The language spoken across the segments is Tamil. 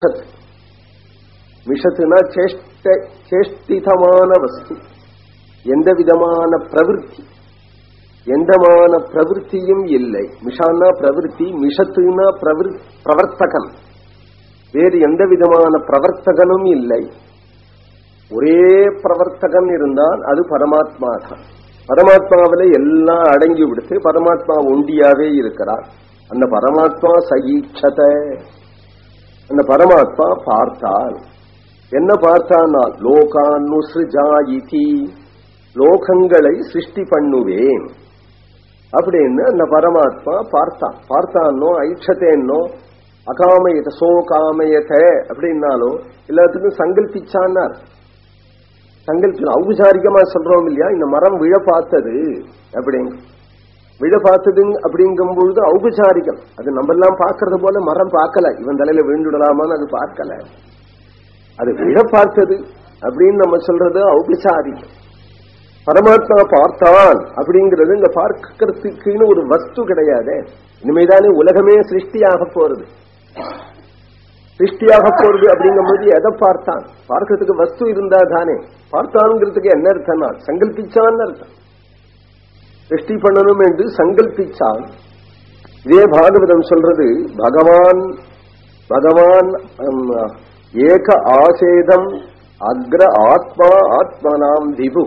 மிஷத் மிஷத்துனா சேஷ்ட சேஷ்டிதமான வஸ்து எந்த விதமான பிரவிற்த்தி எந்தமான பிரவிற்த்தியும் இல்லை மிஷான்னா பிரவிற்த்தி மிஷத்துனா பிரவர்த்தகன் வேறு எந்த விதமான பிரவர்த்தகனும் இல்லை ஒரே பிரவர்த்தகன் இருந்தால் அது பரமாத்மா தான் பரமாத்மாவில எல்லாம் அடங்கி விடுத்து பரமாத்மா ஒண்டியாவே இருக்கிறார் அந்த பரமாத்மா சகீட்சத அந்த பரமாத்மா பார்த்தால் என்ன பார்த்தான்னா லோகானுசிருஜாயிதி லோகங்களை சிருஷ்டி பண்ணுவேன் அப்படின்னு அந்த பரமாத்மா பார்த்தான் பார்த்தான்னோ ஐட்சத்தேன்னோ அகாமயத சோகாமயத அப்படின்னாலோ எல்லாத்துக்கும் சங்கல்பிச்சான்னார் சங்கல்பி ஔபசாரிகமா சொல்றோம் இல்லையா இந்த மரம் விழ பார்த்தது அப்படிங்க விழ பார்த்தது அப்படிங்கும் பொழுது ஔபசாரிகம் அது நம்ம எல்லாம் பார்க்கறது போல மரம் பார்க்கல இவன் தலையில விழுந்துடலாமான்னு அது பார்க்கல அது விழ பார்த்தது அப்படின்னு நம்ம சொல்றது ஔபசாரிகம் பரமாத்மா பார்த்தான் அப்படிங்கிறது இங்க பார்க்கறதுக்குன்னு ஒரு வஸ்து கிடையாது இனிமேதானே உலகமே சிருஷ்டியாக போறது சிருஷ்டியாக போறது அப்படிங்கும்போது எதை பார்த்தான் பார்க்கறதுக்கு வஸ்து இருந்தா தானே பார்த்தான்ங்கிறதுக்கு என்ன அர்த்தம்னா சங்கல்பிச்சான்னு அர்த்தம் சிருஷ்டி பண்ணணும் என்று சங்கல்பிச்சான் இதே பாகவதம் சொல்றது பகவான் பகவான் ஏக ஆசேதம் அக்ர ஆத்மா ஆத்மனாம் திபு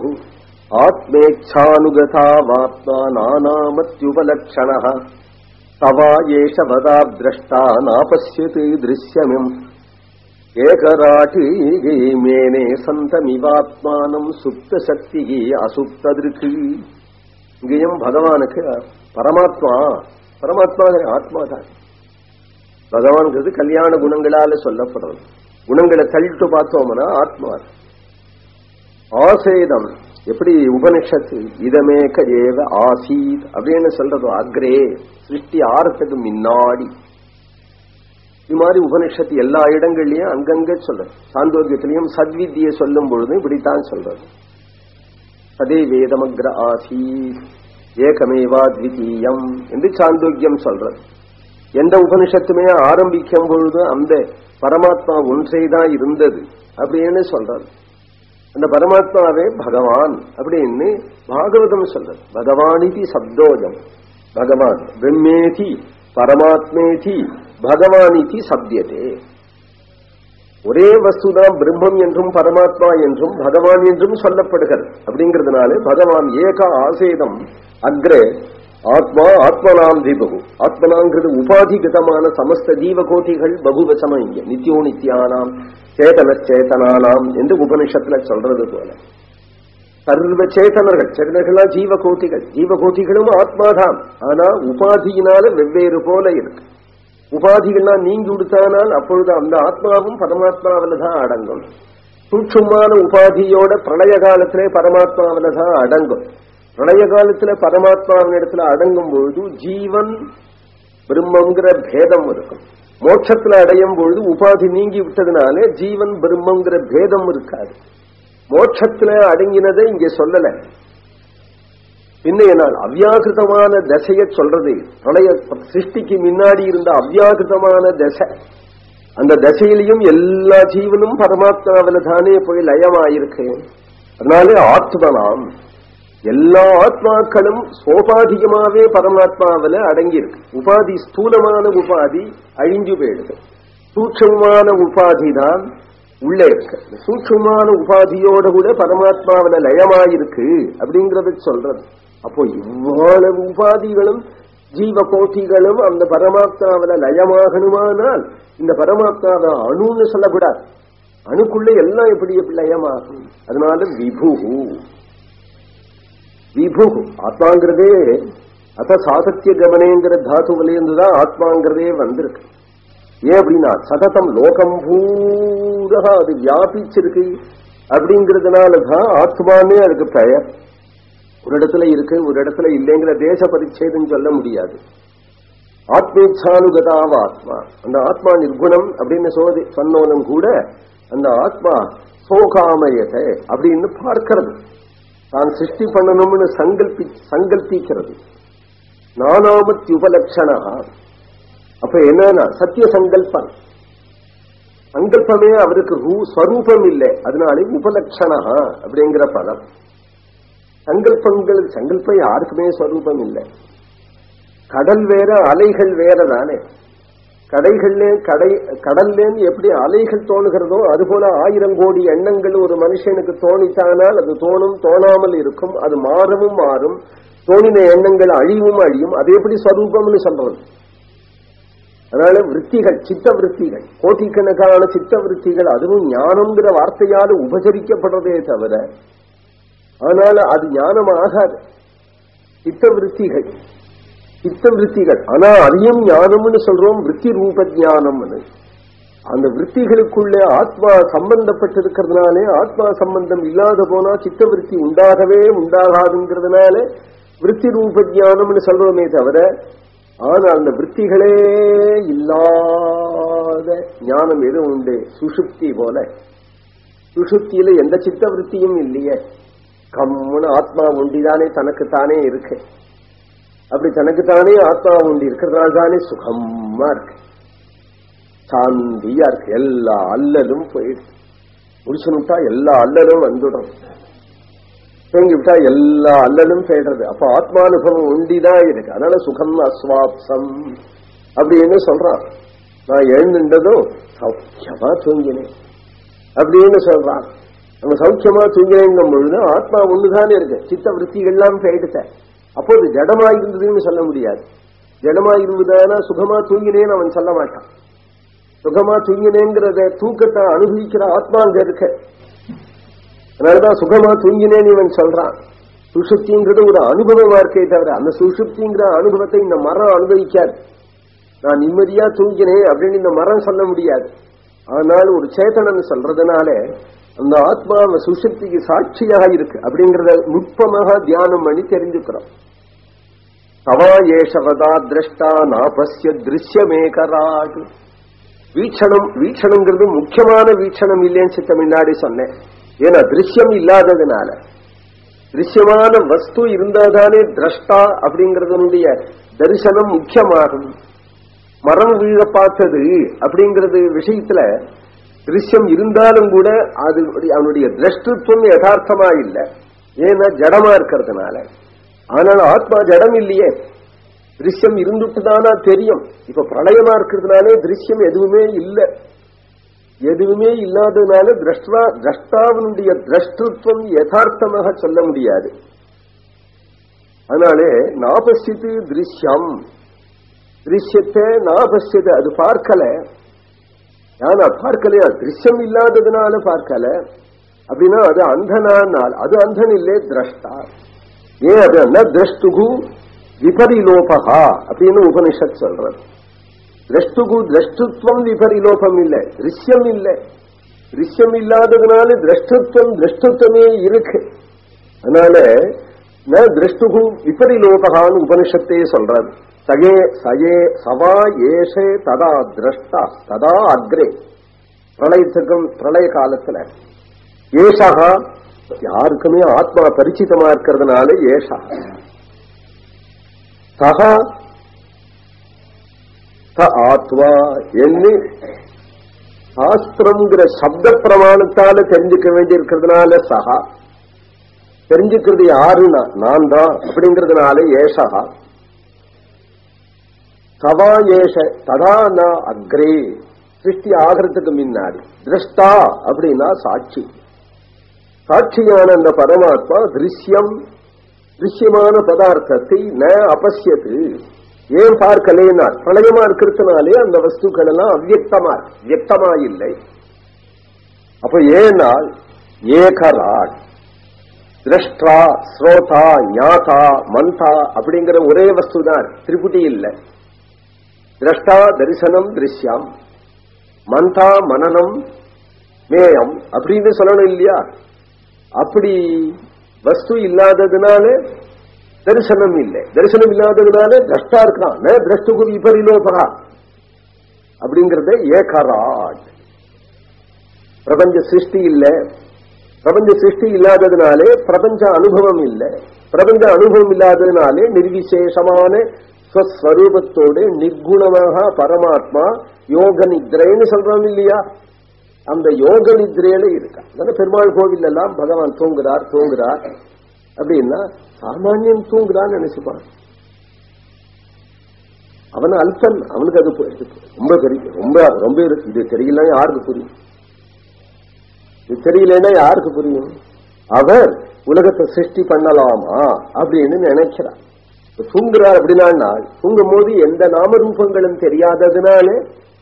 ஆத்மேச்சானுகதாவாத்மா நானாமத்யுபலக்ஷண தவா ஏஷ வதா திரஷ்டா நாபசியது திருஷ்யமிம் ஏகராட்டி மேனே சந்தமிவாத்மானம் சுப்த சக்தி அசுப்ததிருக்கு இங்கேயும் பகவானுக்கு பரமாத்மா பரமாத்மா ஆத்மா தான் பகவான்கிறது கல்யாண குணங்களால சொல்லப்படுறது குணங்களை தள்ளிட்டு பார்த்தோம்னா ஆத்மா ஆசேதம் எப்படி உபனிஷத்து இதமேக ஏவ ஆசீத் அப்படின்னு சொல்றது அக்ரே சிருஷ்டி ஆரத்துக்கு முன்னாடி இது மாதிரி உபனிஷத்து எல்லா இடங்கள்லயும் அங்கங்க சொல்றது சாந்தோக்கியத்திலையும் சத்வித்தியை சொல்லும் பொழுதும் இப்படித்தான் சொல்றது சதே வேதமக்ர ஆசீத் ஏகமேவா த்விதீயம் என்று சாந்தோக்கியம் சொல்றது எந்த உபனிஷத்துமே ஆரம்பிக்கும் பொழுது அந்த பரமாத்மா ஒன்றேதான் இருந்தது அப்படின்னு சொல்றது அந்த பரமாத்மாவே பகவான் அப்படின்னு பாகவதம் சொல்றது பகவானிதி சப்தோஜம் பகவான் பிரம்மேதி பரமாத்மேதி பகவானிதி சப்தியதே ஒரே வஸ்துதான் பிரம்மம் என்றும் பரமாத்மா என்றும் பகவான் என்றும் சொல்லப்படுகிறது அப்படிங்கிறதுனால பகவான் ஏக ஆசேதம் அக்ரே ஆத்மா ஆத்மனாம் தீபகு ஆத்மனாங்கிறது உபாதிகதமான சமஸ்த ஜீவகோட்டிகள் பகுவசமம் இங்க நித்தியோ நித்தியானாம் சேதன சேதனானாம் என்று உபனிஷத்துல சொல்றது போல சர்வ சேதனர்கள் சேதனர்களா ஜீவகோட்டிகள் ஜீவகோட்டிகளும் ஆத்மாதான் ஆனா உபாதியினால வெவ்வேறு போல இருக்கு உபாதிகள்லாம் நீங்கி விடுத்தானால் அப்பொழுது அந்த ஆத்மாவும் பரமாத்மாவில தான் அடங்கும் சூட்சமான உபாதியோட பிரளய காலத்திலே பரமாத்மாவில தான் அடங்கும் பிரளய காலத்துல பரமாத்மாவின் இடத்துல அடங்கும் பொழுது ஜீவன் பிரம்மங்கிற பேதம் இருக்கும் மோட்சத்துல அடையும் பொழுது உபாதி நீங்கி விட்டதுனாலே ஜீவன் பிரம்மங்கிற பேதம் இருக்காது மோட்சத்துல அடங்கினதை இங்க சொல்லல பின்ன என்னால் அவ்யாகிருதமான தசைய சொல்றது பிரளய சிருஷ்டிக்கு முன்னாடி இருந்த அவ்யாகிருதமான தசை அந்த தசையிலையும் எல்லா ஜீவனும் பரமாத்மாவில தானே போய் லயமாயிருக்கு அதனாலே ஆத்மனாம் எல்லா ஆத்மாக்களும் சோபாதிகமாவே பரமாத்மாவில அடங்கியிருக்கு உபாதி ஸ்தூலமான உபாதி அழிஞ்சு போயிடுது சூட்சமான உபாதி தான் உள்ளே இருக்கு சூட்சமான உபாதியோட கூட பரமாத்மாவில லயமாயிருக்கு அப்படிங்கறத சொல்றது அப்போ இவ்வளவு உபாதிகளும் ஜீவ கோட்டிகளும் அந்த பரமாத்மாவில லயமாகணுமானால் இந்த பரமாத்மாவை அணுன்னு சொல்லக்கூடாது அணுக்குள்ள எல்லாம் எப்படி எப்படி லயமாகும் அதனால விபுகு விபு ஆத்மாங்கிறதே அத சாதத்திய கவனேங்கிற தாத்துவிலேருந்துதான் ஆத்மாங்கிறதே வந்திருக்கு ஏன் அப்படின்னா சததம் லோகம் பூரா அது வியாபிச்சிருக்கு அப்படிங்கிறதுனாலதான் ஆத்மானே அதுக்கு பெயர் ஒரு இடத்துல இருக்கு ஒரு இடத்துல இல்லைங்கிற தேச பரிச்சேதம் சொல்ல முடியாது ஆத்மேச்சானுகதாவ ஆத்மா அந்த ஆத்மா நிர்குணம் அப்படின்னு சோதி சொன்னவனும் கூட அந்த ஆத்மா சோகாமயத்தை அப்படின்னு பார்க்கிறது தான் சிருஷ்டி பண்ணணும்னு சங்கல்பி சங்கல்பிக்கிறது நானாமத்தி உபலட்சணா அப்ப என்னன்னா சத்திய சங்கல்பம் சங்கல்பமே அவருக்கு ஸ்வரூபம் இல்லை அதனாலே உபலட்சணா அப்படிங்கிற பதம் சங்கல்பங்கள் சங்கல்பம் யாருக்குமே ஸ்வரூபம் இல்லை கடல் வேற அலைகள் வேற தானே கடைகள்ல கடை கடல்லேருந்து எப்படி அலைகள் தோணுகிறதோ அதுபோல ஆயிரம் கோடி எண்ணங்கள் ஒரு மனுஷனுக்கு தோணித்தானால் அது தோணும் தோணாமல் இருக்கும் அது மாறவும் மாறும் தோணின எண்ணங்கள் அழிவும் அழியும் அது எப்படி ஸ்வரூபம்னு சொல்றது அதனால விற்த்திகள் சித்த விற்த்திகள் கோட்டிக்கணக்கான சித்த விற்த்திகள் அதுவும் ஞானம்ங்கிற வார்த்தையால் உபசரிக்கப்படுறதே தவிர ஆனால் அது ஞானம் ஆகாது சித்த விற்த்திகள் சித்த விற்த்திகள் ஆனா அதையும் ஞானம்னு சொல்றோம் விற்பி ரூப ஞானம்னு அந்த விற்த்திகளுக்குள்ளே ஆத்மா சம்பந்தப்பட்டிருக்கிறதுனாலே ஆத்மா சம்பந்தம் இல்லாத போனா சித்த விற்பி உண்டாகவே உண்டாகாதுங்கிறதுனால விற்பி ரூப ஞானம்னு சொல்றோமே தவிர ஆனா அந்த விற்த்திகளே இல்லாத ஞானம் எதுவும் உண்டு சுஷுப்தி போல சுஷுப்தியில எந்த சித்த விற்த்தியும் இல்லையே கம்முன்னு ஆத்மா உண்டிதானே தனக்குத்தானே இருக்கு அப்படி தனக்குத்தானே ஆத்மா உண்டி இருக்கிறதுனால தானே சுகமா இருக்கு சாந்தியா இருக்கு எல்லா அல்லலும் போயிடுச்சு முடிச்சுனுட்டா எல்லா அல்லலும் வந்துடும் தேங்கி விட்டா எல்லா அல்லலும் போயிடுறது அப்ப ஆத்மானுபவம் உண்டிதான் இருக்கு அதனால சுகம் அஸ்வாப்சம் அப்படின்னு சொல்றான் நான் எழுந்துட்டதும் சௌக்கியமா தூங்கினேன் அப்படின்னு சொல்றான் நம்ம சௌக்கியமா தூங்கினேங்கும் பொழுது ஆத்மா ஒண்ணுதானே இருக்கு சித்த விற்த்திகள்லாம் போயிடுத்த அப்போது ஜடமா இருந்ததுன்னு சொல்ல முடியாது ஜடமா இருந்ததுனா சுகமா தூங்கினேன்னு அவன் சொல்ல மாட்டான் சுகமா தூங்கினேங்கிறத தூக்கத்தை அனுபவிக்கிற ஆத்மா அங்க இருக்க அதனாலதான் சுகமா தூங்கினேன்னு இவன் சொல்றான் சுஷுப்திங்கிறது ஒரு அனுபவமா இருக்கே தவிர அந்த சுஷுப்திங்கிற அனுபவத்தை இந்த மரம் அனுபவிக்காது நான் நிம்மதியா தூங்கினேன் அப்படின்னு இந்த மரம் சொல்ல முடியாது ஆனால் ஒரு சேத்தனன் சொல்றதுனால அந்த ஆத்மா சுஷக்திக்கு சாட்சியாக இருக்கு அப்படிங்கறத நுட்பமாக தியானம் பண்ணி தெரிஞ்சுக்கிறோம் தவா ஏஷவதா திரஷ்டா நாபஸ்ய திருஷ்யமேகராட் வீட்சணம் வீட்சணங்கிறது முக்கியமான வீட்சணம் இல்லைன்னு சித்த முன்னாடி சொன்னேன் ஏன்னா திருஷ்யம் இல்லாததுனால திருஷ்யமான வஸ்து இருந்தாதானே திரஷ்டா அப்படிங்கறதனுடைய தரிசனம் முக்கியமாகும் மரம் வீழ பார்த்தது அப்படிங்கறது விஷயத்துல திருஷ்யம் இருந்தாலும் கூட அது அவனுடைய திரஷ்டத்துவம் யதார்த்தமா இல்லை ஏன்னா ஜடமா இருக்கிறதுனால ஆனால் ஆத்மா ஜடம் இல்லையே திருஷ்யம் இருந்துட்டுதானா தெரியும் இப்ப பிரளயமா இருக்கிறதுனாலே திருஷ்யம் எதுவுமே இல்லை எதுவுமே இல்லாததுனால திரஷ்டா திரஷ்டாவினுடைய திரஷ்டத்துவம் யதார்த்தமாக சொல்ல முடியாது அதனாலே நாபசித்து திருஷ்யம் திருஷ்யத்தை நாபசியது அது பார்க்கல ஆனா பார்க்கலையா திருஷ்யம் இல்லாததுனால பார்க்கல அப்படின்னா அது அந்தனால் அது அந்தன் இல்லே திரஷ்டா ஏன் அது என்ன திரஷ்டுகு விபரிலோபகா அப்படின்னு உபனிஷத் சொல்றது திரஷ்டுகு திரஷ்டுத்வம் விபரிலோபம் இல்லை திருஷ்யம் இல்லை திருஷ்யம் இல்லாததுனால திரஷ்டத்துவம் திரஷ்டத்துவமே இருக்கு அதனால ந திரஷ்டுகு விபரிலோபகான்னு உபனிஷத்தே சொல்றது சகே சயே சவா ஏஷே ததா திரஷ்டா ததா அக்ரே பிரளயத்துக்கும் பிரளய காலத்துல ஏஷகா யாருக்குமே ஆத்மா பரிச்சிதமா இருக்கிறதுனால ஏஷா சகா த ஆத்மா என்று சாஸ்திரம்ங்கிற சப்த பிரமாணத்தால தெரிஞ்சுக்க வேண்டி இருக்கிறதுனால சகா தெரிஞ்சுக்கிறது யாருன்னா நான் தான் அப்படிங்கிறதுனால ஏஷகா சவா ஏஷ ததா ந அக்ரே சிருஷ்டி ஆகிறதுக்கு முன்னாடி திருஷ்டா அப்படின்னா சாட்சி சாட்சியான அந்த பரமாத்மா திருஷ்யம் திருஷ்யமான பதார்த்தத்தை ந அபசியத்து ஏன் பார்க்கலேனா பிரளயமா இருக்கிறதுனாலே அந்த வஸ்துக்கள் எல்லாம் அவ்வியக்தமா வியக்தமா இல்லை அப்ப ஏனால் ஏகராட் திரஷ்டா ஸ்ரோதா ஞாதா மந்தா அப்படிங்கிற ஒரே வஸ்து தான் திரிபுட்டி இல்லை திரஷ்டா தரிசனம் திருஷ்யம் மந்தா மனநம் மேயம் அப்படின்னு சொல்லணும் இல்லையா அப்படி வஸ்து இல்லாததுனால தரிசனம் இல்லை தரிசனம் இல்லாததுனால திரஷ்டா இருக்கான் திரஷ்டுகு விபரிலோபகா அப்படிங்கறத ஏகராட் பிரபஞ்ச சிருஷ்டி இல்லை பிரபஞ்ச சிருஷ்டி இல்லாததுனாலே பிரபஞ்ச அனுபவம் இல்லை பிரபஞ்ச அனுபவம் இல்லாததுனாலே நிர்விசேஷமான ஸ்வஸ்வரூபத்தோடு நிர்குணமாக பரமாத்மா யோக நித்ரைன்னு சொல்றோம் இல்லையா அந்த யோக நிதிரையில இருக்கா அதனால பெருமாள் கோவில் எல்லாம் பகவான் தூங்குறார் தூங்குறார் அப்படின்னா சாமானியம் தூங்குறான்னு நினைச்சுப்பான் அவன் அல்பன் அவனுக்கு அது ரொம்ப பெரிய ரொம்ப ரொம்ப இருக்கு இது தெரியல யாருக்கு புரியும் இது தெரியலன்னா யாருக்கு புரியும் அவர் உலகத்தை சிருஷ்டி பண்ணலாமா அப்படின்னு நினைக்கிறார் தூங்குறார் அப்படின்னா தூங்கும் போது எந்த நாமரூபங்களும் தெரியாததுனால